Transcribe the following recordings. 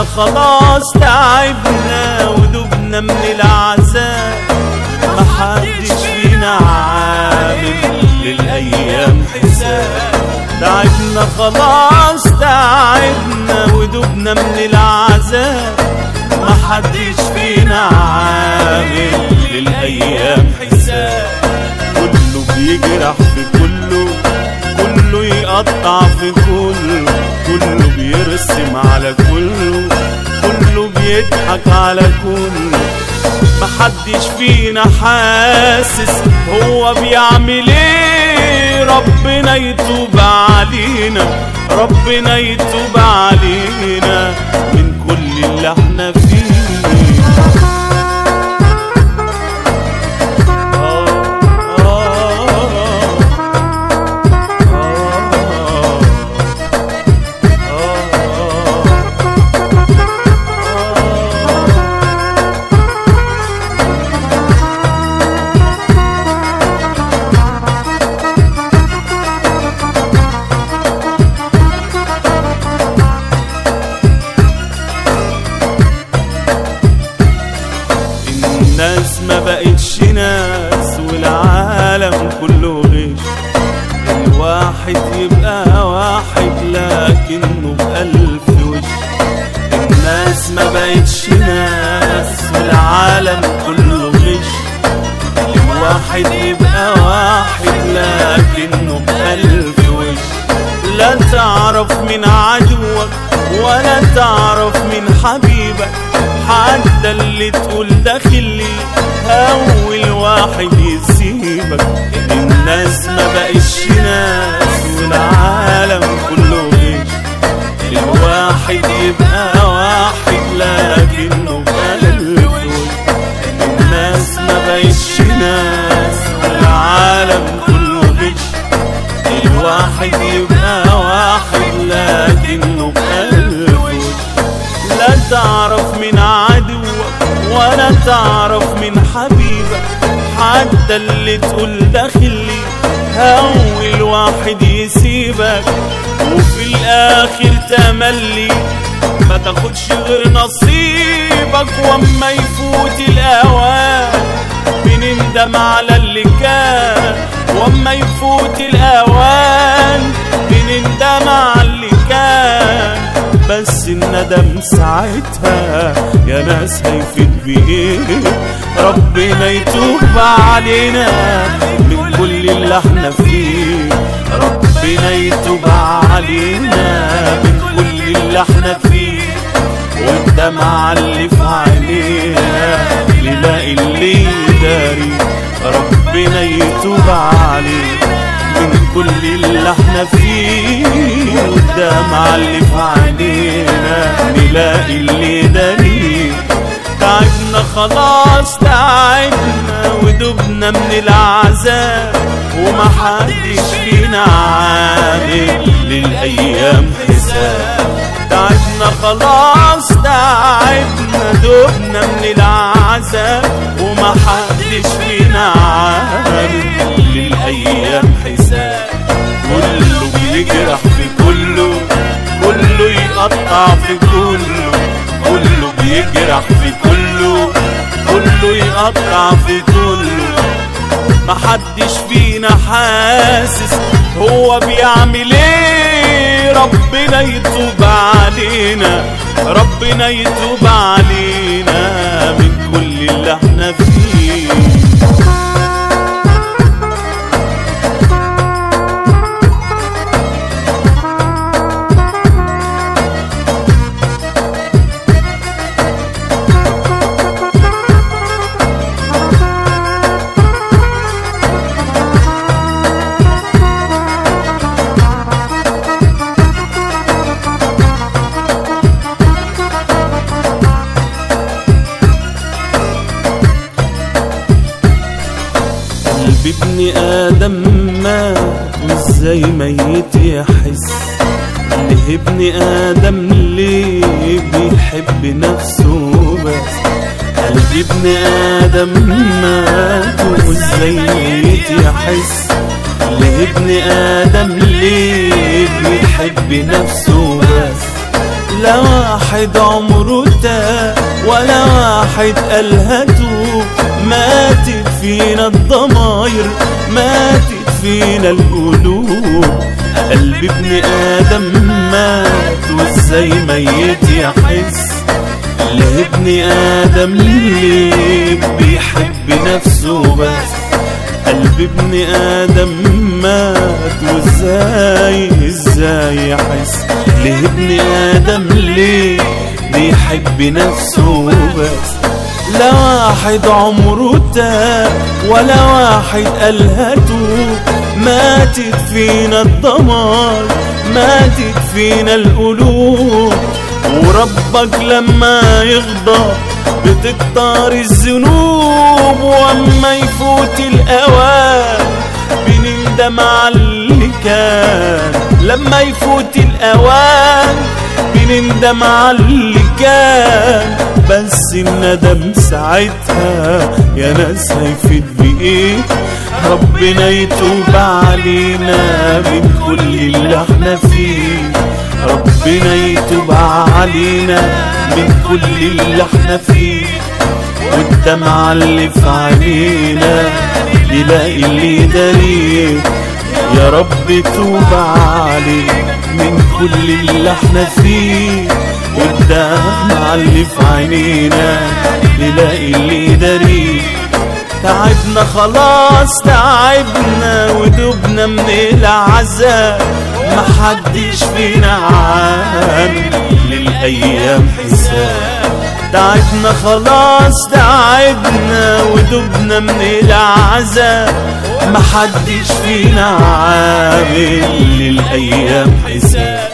خلاص تعبنا ودبنا من العذاب محدش فينا عامل للأيام حساب تعبنا خلاص تعبنا ودبنا من العذاب محدش فينا عامل للأيام حساب كله بيجرح في كله كله يقطع في كله كله بيرسم على كله كله بيضحك على كله محدش فينا حاسس هو بيعمل ايه ربنا يتوب علينا ربنا يتوب علينا من كل اللي احنا فيه آه آه الناس ما بقتش ناس والعالم كله غش الواحد يبقى واحد لكنه بألف وش الناس ما بقتش ناس والعالم كله غش الواحد يبقى واحد لكنه بألف وش لا تعرف من عدوك ولا تعرف من حبيبك حتى اللي تقول داخلي أول واحد يسيبك الناس ما بقتش ناس والعالم كله غش الواحد يبقى واحد لكنه بألف وش الناس ما بقتش ناس والعالم كله غش الواحد يبقى واحد لكنه بألف وش لا تعرف من عدوك ولا تعرف من حبيبك حتى اللي تقول داخلي أول واحد يسيبك وفي الآخر تملي ما تاخدش غير نصيبك وما يفوت الأوان بنندم على اللي كان وما يفوت الأوان بنندم على اللي كان بس الندم ساعتها يا ناس هيفيد بإيه ربنا يتوب علينا من كل اللي احنا فيه ربنا يتوب علينا من كل اللي احنا فيه والدمع اللي في عينينا نلاقي اللي يداري ربنا يتوب علينا من كل اللي احنا فيه والدمع اللي في عينينا نلاقي اللي يداري تعبنا خلاص تعبنا ودبنا من العذاب ومحدش فينا عامل للأيام حساب تعبنا خلاص تعبنا دبنا من العذاب ومحدش فينا عامل للأيام حساب كله بيجرح في كله كله يقطع في كله كله بيجرح في كله كله يقطع في كله محدش فينا حاسس هو بيعمل ايه ربنا يتوب علينا ربنا يتوب علينا من كل اللي احنا فيه قلب ابن آدم مات وازاي ميت يحس ليه ابن آدم ليه بيحب نفسه بس قلب ابن آدم مات وازاي ميت يحس ليه ابن آدم ليه بيحب نفسه بس لا واحد عمره تاه ولا واحد قالها توب ماتت فينا الضماير ماتت فينا القلوب قلب ابن ادم مات وازاي ميت يحس ليه ابن ادم ليه بيحب نفسه بس قلب ابن ادم مات وازاي ازاي يحس ليه ابن ادم ليه بيحب نفسه بس لا واحد عمره تاه ولا واحد قالها توب ماتت فينا الضمار ماتت فينا القلوب وربك لما يغضب بتكتر الذنوب واما يفوت الاوان بنندم على اللي كان لما يفوت الاوان بنندم على اللي كان بس الندم ساعتها يا ناس هيفيد بايه ربنا يتوب علينا من كل اللي احنا فيه ربنا يتوب علينا من كل اللي احنا فيه والدمعة اللي في عينينا يلاقي اللي يداريه يا رب توب علينا من كل اللي احنا فيه والدمعة اللي في عينينا يلاقي اللي يداريه تعبنا خلاص تعبنا ودوبنا من العذاب محدش فينا عامل للأيام حساب تعبنا خلاص تعبنا ودوبنا من العذاب محدش فينا عامل للأيام حساب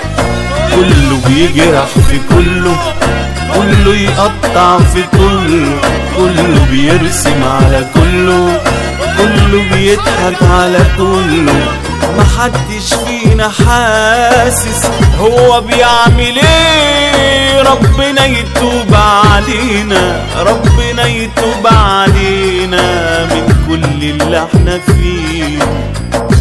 كله بيجرح في كله كله يقطع في كله كله بيرسم على كله كله بيضحك على كله محدش فينا حاسس هو بيعمل ايه ربنا يتوب علينا ربنا يتوب علينا من كل اللي احنا فيه